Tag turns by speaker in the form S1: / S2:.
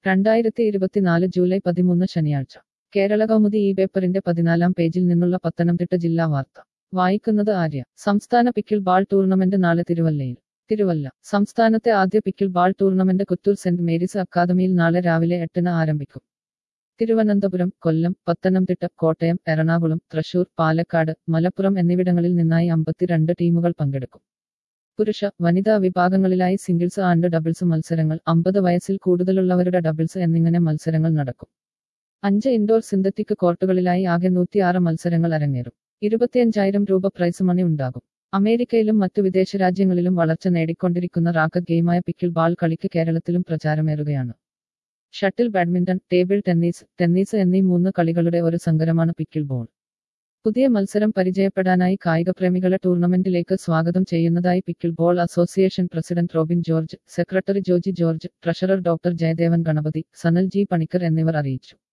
S1: രണ്ടായിരത്തി ഇരുപത്തിനാല് ജൂലൈ പതിമൂന്ന് ശനിയാഴ്ച കേരള കൗമുദി ഈ പേപ്പറിന്റെ പതിനാലാം പേജിൽ നിന്നുള്ള പത്തനംതിട്ട ജില്ലാ വാർത്ത വായിക്കുന്നത് ആര്യ സംസ്ഥാന പിക്കിൾ ബാൾ ടൂർണമെന്റ് നാളെ തിരുവല്ലയിൽ തിരുവല്ല സംസ്ഥാനത്തെ ആദ്യ pickle ball tournament Kuttoor Saint Mary's അക്കാദമിയിൽ നാളെ രാവിലെ എട്ടിന് ആരംഭിക്കും തിരുവനന്തപുരം കൊല്ലം പത്തനംതിട്ട കോട്ടയം എറണാകുളം തൃശൂർ പാലക്കാട് മലപ്പുറം എന്നിവിടങ്ങളിൽ നിന്നായി അമ്പത്തിരണ്ട് ടീമുകൾ പങ്കെടുക്കും പുരുഷ വനിതാ വിഭാഗങ്ങളിലായി സിംഗിൾസ് ആൻഡ് ഡബിൾസ് മത്സരങ്ങൾ അമ്പത് വയസ്സിൽ കൂടുതലുള്ളവരുടെ ഡബിൾസ് എന്നിങ്ങനെ മത്സരങ്ങൾ നടക്കും അഞ്ച് ഇൻഡോർ സിന്തറ്റിക് കോർട്ടുകളിലായി ആകെ നൂറ്റിയാറ് മത്സരങ്ങൾ അരങ്ങേറും ഇരുപത്തിയഞ്ചായിരം രൂപ പ്രൈസ് മണി ഉണ്ടാകും അമേരിക്കയിലും മറ്റു വിദേശ രാജ്യങ്ങളിലും വളർച്ച നേടിക്കൊണ്ടിരിക്കുന്ന റാക്കറ്റ് ഗെയിമായ പിക്കിൾ ബാൾ കളിക്ക് കേരളത്തിലും പ്രചാരമേറുകയാണ് shuttle badminton table tennis tennis എന്നീ മൂന്ന് കളികളുടെ ഒരു സങ്കരമാണ് പിക്കിൾ ബോൾ പുതിയ മത്സരം പരിചയപ്പെടാനായി കായികപ്രേമികളെ ടൂർണമെന്റിലേക്ക് സ്വാഗതം ചെയ്യുന്നതായി pickle ball association president Robin George secretary Joji George treasurer doctor Jayadevan Ganapathi Sanal G Panicker എന്നിവർ അറിയിച്ചു